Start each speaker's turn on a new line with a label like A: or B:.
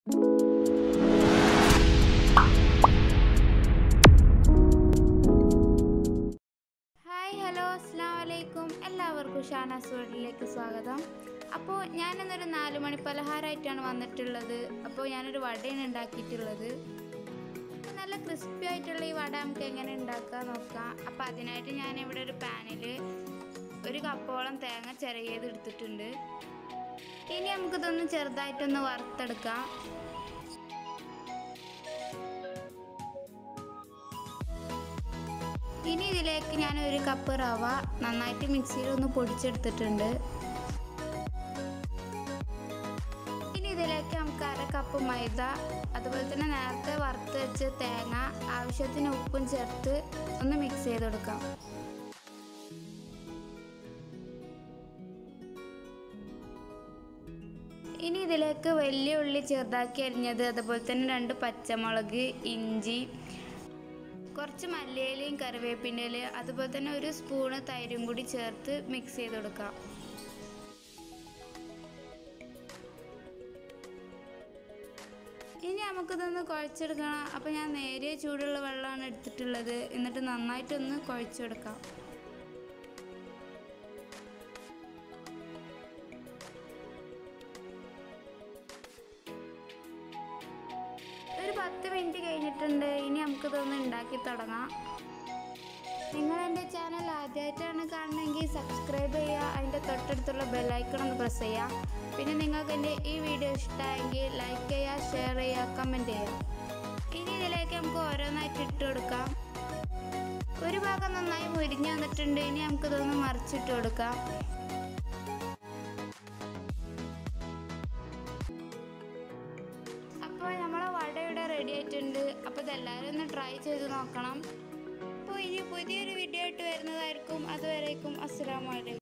A: hi hello അസ്സാം വലൈക്കും എല്ലാവർക്കും ഷാനാസ് വേൾഡിലേക്ക് സ്വാഗതം അപ്പോൾ ഞാനിന്നൊരു നാല് മണി പലഹാരമായിട്ടാണ് വന്നിട്ടുള്ളത് അപ്പോൾ ഞാനൊരു വടയാണ് ഉണ്ടാക്കിയിട്ടുള്ളത് നല്ല ക്രിസ്പി ആയിട്ടുള്ള ഈ വട നമുക്ക് എങ്ങനെ ഉണ്ടാക്കാൻ നോക്കാം അപ്പോൾ അതിനായിട്ട് ഞാനിവിടെ ഒരു പാനിൽ ഒരു കപ്പോളം തേങ്ങ ചിരകിയത് എടുത്തിട്ടുണ്ട് ഇനി നമുക്കിതൊന്ന് ചെറുതായിട്ടൊന്ന് വറുത്തെടുക്കാം ഇനി ഇതിലേക്ക് ഞാൻ ഒരു കപ്പ് റവ നന്നായിട്ട് മിക്സിയിൽ ഒന്ന് പൊടിച്ചെടുത്തിട്ടുണ്ട് ഇനി ഇതിലേക്ക് നമുക്ക് അര കപ്പ് മൈദ അതുപോലെ തന്നെ നേരത്തെ വറുത്ത് വെച്ച് തേങ്ങ ആവശ്യത്തിന് ഉപ്പും ചേർത്ത് ഒന്ന് മിക്സ് ചെയ്ത് കൊടുക്കാം ഇനി ഇതിലേക്ക് വലിയ ഉള്ളി ചെറുതാക്കി അരിഞ്ഞത് അതുപോലെ തന്നെ രണ്ട് പച്ചമുളക് ഇഞ്ചി കുറച്ച് മല്ലിയിലയും കറിവേപ്പിൻ്റെ ഇല അതുപോലെ തന്നെ ഒരു സ്പൂണ് തൈരും കൂടി ചേർത്ത് മിക്സ് ചെയ്ത് കൊടുക്കാം ഇനി നമുക്കിതൊന്ന് കുഴച്ചെടുക്കണം അപ്പോൾ ഞാൻ നേരിയ ചൂടുള്ള വെള്ളമാണ് എടുത്തിട്ടുള്ളത് എന്നിട്ട് നന്നായിട്ടൊന്ന് കുഴച്ചെടുക്കാം ഒരു പത്ത് മിനിറ്റ് കഴിഞ്ഞിട്ടുണ്ട് ഇനി നമുക്കിതൊന്ന് ഉണ്ടാക്കി തുടങ്ങാം നിങ്ങൾ എൻ്റെ ചാനൽ ആദ്യമായിട്ടാണ് കാണണമെങ്കിൽ സബ്സ്ക്രൈബ് ചെയ്യുക അതിൻ്റെ തൊട്ടടുത്തുള്ള ബെല്ലൈക്കൺ ഒന്ന് പ്രസ് ചെയ്യുക പിന്നെ നിങ്ങൾക്ക് എൻ്റെ ഈ വീഡിയോ ഇഷ്ടമായെങ്കിൽ ലൈക്ക് ചെയ്യുക ഷെയർ ചെയ്യുക കമൻറ്റ് ചെയ്യുക ഇനി ഇതിലേക്ക് നമുക്ക് ഓരോന്നായിട്ട് ഇട്ട് കൊടുക്കാം ഒരു ഭാഗം നന്നായി മുരിഞ്ഞ് വന്നിട്ടുണ്ട് ഇനി നമുക്കിതൊന്ന് മറിച്ചിട്ട് കൊടുക്കാം അപ്പോൾ നമ്മളെ വട ഇവിടെ റെഡി ആയിട്ടുണ്ട് അപ്പോൾ ഇതെല്ലാവരും ഒന്ന് ട്രൈ ചെയ്ത് നോക്കണം അപ്പോൾ ഇനി പുതിയൊരു വീഡിയോ ആയിട്ട് വരുന്നതായിരിക്കും അതുവരേക്കും അസ്സലാമു അലൈക്കും